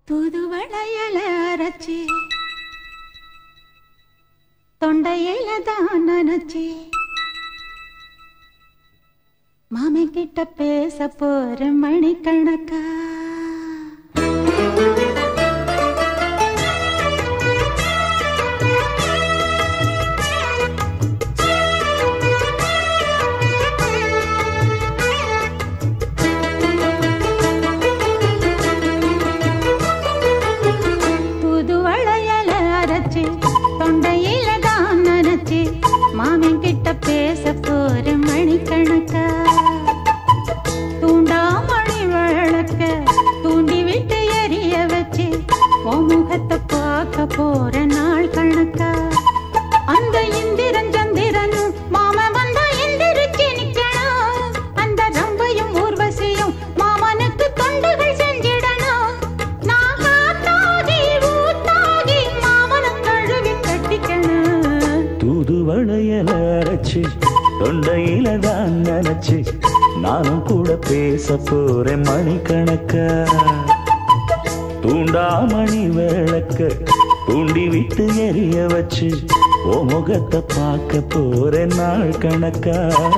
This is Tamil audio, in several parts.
தூதுவளையல அரைச்சி தொண்டையில தான் நினைச்சி மாமி கிட்ட பேச போற மணிக்கணக்கா தூதுவளையல அரைச்சி தொண்டையில தான் நினைச்சி மாமன் கிட்ட பேச போற மணிக்கணக்கா தூண்டாமணி விளக்க தூண்டி விட்டு எரிய வச்சு உன் முகத்தை பார்க்க போற நாள் கணக்கா அந்த இந்திரன் சந்திரனும் மாம வந்தா எந்திரிச்சு நிக்கணும் அந்த ரம்பையும் ஊர்வசியும் மாமனுக்கு தொண்டுகள் செஞ்சிடணும் நான் காத்தாகி ஊத்தாகி மாமனை கழுவி கட்டிக்கணும் தூதுவளையல அரைச்சு தொண்டையில தான் நினைச்சு நானும் கூட பேச போறேன் மணிக்கணக்கா தூண்டாமணி விளக்க தூண்டி விட்டு எரிய வச்சு ஓ முகத்தை பார்க்க போறேன் நாள் கணக்கா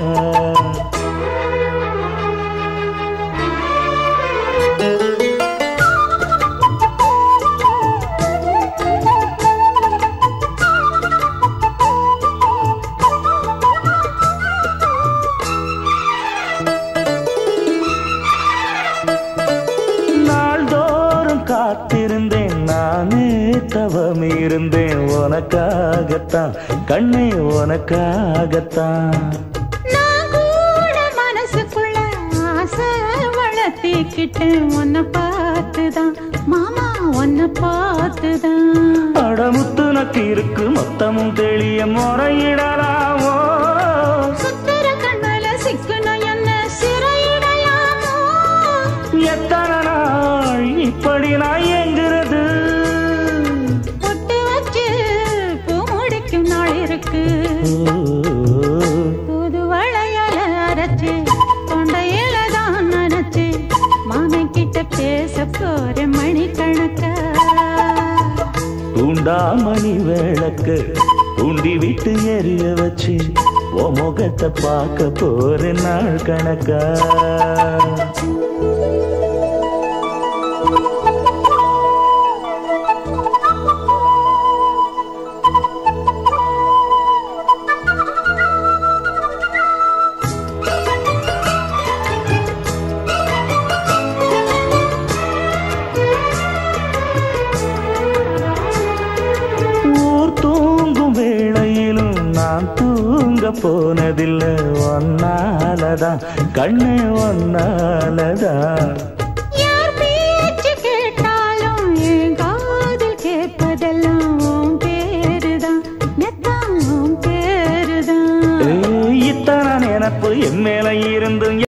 நாள்தோறும் காத்திருந்தேன் நானே தவம் இருந்தேன் உனக்காகத்தான் கண்ணே உனக்காகத்தான் நான் கூட மனசுக்குள்ள ஆசை வளர்த்திக்கிட்டேன் உன்னை பார்த்துதான் மாமா உன்னை பார்த்துதான் அடமுத்து நக்கு இருக்கு மொத்தமும் தெளிய முறையிடலாமோ சுத்தர கண்மல சிக்கணும் என்ன சிறையிடையாமோ எத்தனை நாள் இப்படி நான் எங்கிறது பொட்டு வச்சு பூ முடிக்கும் நாள் இருக்கு தூது வளையல அரைச்சு தொண்டையில தான் நினைச்சு மாமன் கிட்ட பேச போற மணிக்கணக்கா தூண்டாமணி விளக்கு தூண்டி விட்டு எரிய வச்சு ஓ முகத்தை பார்க்க போற நாள் கணக்கா ஊர் தூங்கும் வேளையிலும் நான் தூங்க போனதில்லை ஒன்னாலதான் கண்ணே ஒன்னாலதான் யார் பேச்சு கேட்டாலும் என் காதில் கேட்பதெல்லாம் உன் பேருதான் நெத்தான் உன் பேருதான் ஏய், இத்தனை நினப்பு என் மேல இருந்து